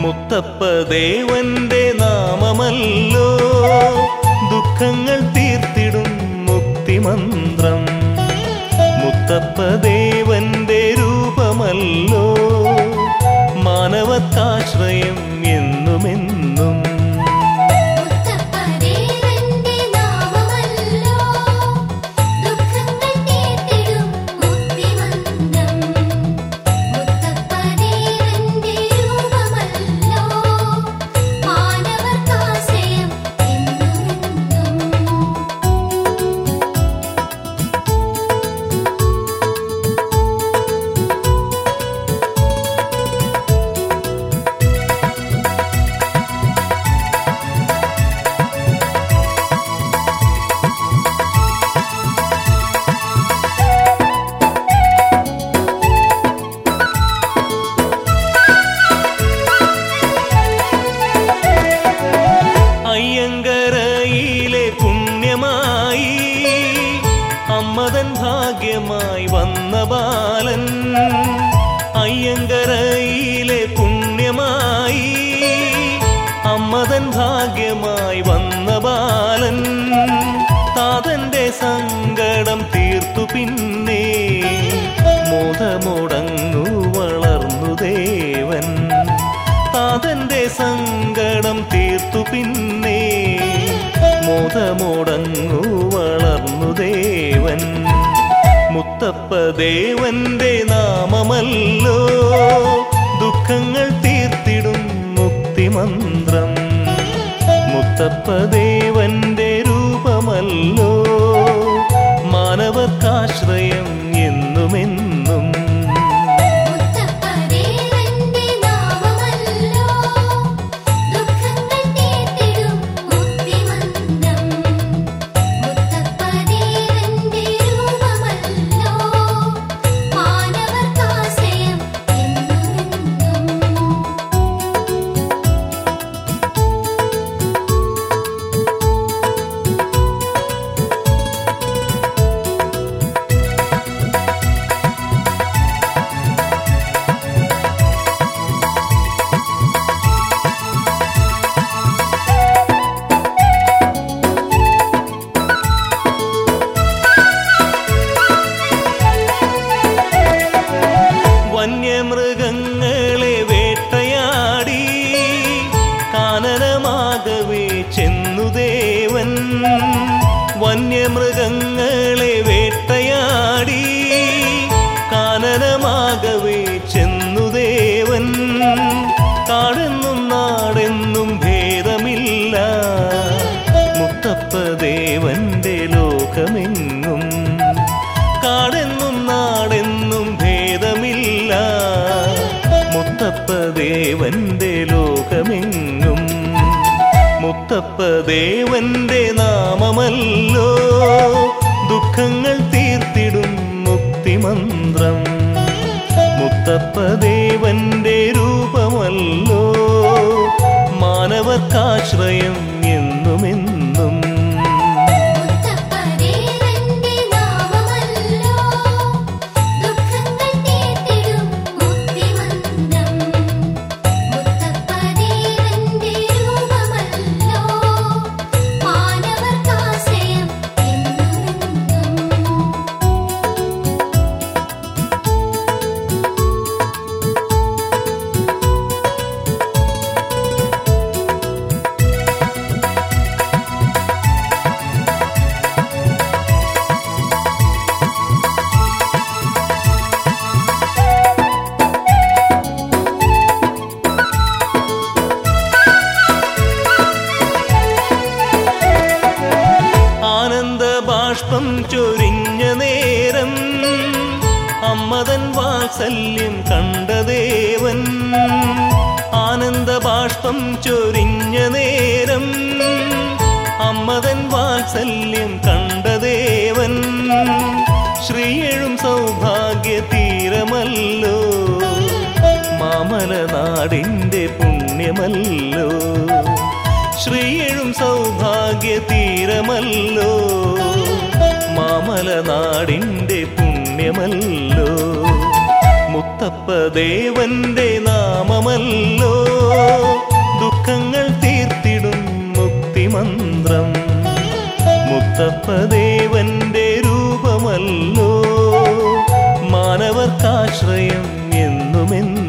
മുത്തപ്പ ദേവന്റെ നാമമല്ലോ ദുഃഖങ്ങൾ തീർത്തിടും മുക്തിമന്ത്രം മുത്തപ്പ ദേവന്റെ രൂപമല്ലോ മാനവത്താശ്രയം എന്നുമെന്നും മുത്തപ്പദേവന്റെ നാമമല്ലോ ദുഃഖങ്ങൾ തീർത്തിടും മുക്തിമന്ത്രം മുത്തപ്പദേവന്റെ രൂപമല്ലോ മാനവർക്കാശ്രയം എന്നുമെന്നും അയ്യങ്കരയിലെ പുണ്യമായി അമ്മതൻ ഭാഗ്യമായി വന്ന ബാലൻ അയ്യങ്കരയിലെ പുണ്യമായി അമ്മതൻ ഭാഗ്യമായി വന്ന ബാലൻ താതന്റെ സങ്കടം തീർത്തു പിന്നെ മോദമുടങ്ങു വളർന്നു ദേവൻ താതന്റെ സങ്കടം തീർത്തു പിന്നെ മോദമുടങ്ങു വളർന്നു ദേവൻ മുത്തപ്പ ദേവന്റെ നാമമല്ലോ ദുഃഖങ്ങൾ തീർത്തിടും മുക്തിമന്ത്രം മുത്തപ്പ ദേവന്റെ രൂപമല്ലോ മാനവർക്കാശ്രയം എന്നുമെന്നും മുത്തപ്പദേവന്റെ നാമമല്ലോ ദുഃഖങ്ങൾ തീർത്തിടും മുക്തിമന്ത്രം മുത്തപ്പദേവന്റെ രൂപമല്ലോ മാനവർക്കാശ്രയം എന്നുമെന്നും വന്യമൃഗങ്ങളെ വേട്ടയാടി കാനനമാകവേ ചെന്നു ദേവൻ വന്യമൃഗങ്ങളെ വേട്ടയാടി കാനനമാകവേ ചെന്നു ദേവൻ കാടെന്നും നാടെന്നും ഭേദമില്ല മുത്തപ്പ ദേവന്റെ ലോകമെങ്ങും കാടെന്നും നാടെന്നും ഭേദമില്ല മുത്തപ്പ ദേവന്റെ ലോകമെങ്ങും മുത്തപ്പ ദേവന്റെ നാമമല്ലോ ദുഃഖങ്ങൾ തീർത്തിടും മുക്തിമന്ത്രം മുത്തപ്പ ദേവന്റെ രൂപമല്ലോ മാനവർക്കാശ്രയം എന്നുമെന്നും മുത്തപ്പദേവന്റെ നാമമല്ലോ ദുഃഖങ്ങൾ തീർത്തിടും മുക്തിമന്ത്രം മുത്തപ്പദേവന്റെ രൂപമല്ലോ മാനവർക്കാശ്രയം എന്നുമെന്നും ആനന്ദ ബാഷ്പം ചൊരിഞ്ഞ നേരം അമ്മതൻ വാത്സല്യം കണ്ട ദേവൻ ആനന്ദ ബാഷ്പം ചൊരിഞ്ഞ നേരം അമ്മതൻ വാത്സല്യം കണ്ട ദേവൻ ശ്രീയഴും സൗഭാഗ്യ തീരമല്ലോ മാമല നാടിന്റെ പുണ്യമല്ലോ ശ്രീയഴും സൗഭാഗ്യ തീരമല്ലോ മാമല നാടിന്റെ പുണ്യമല്ലോ മുത്തപ്പ ദേവന്റെ നാമമല്ലോ ദുഃഖങ്ങൾ തീർത്തിടും മുക്തിമന്ത്രം മുത്തപ്പദേവന്റെ രൂപമല്ലോ മാനവർക്കാശ്രയം എന്നുമെന്നും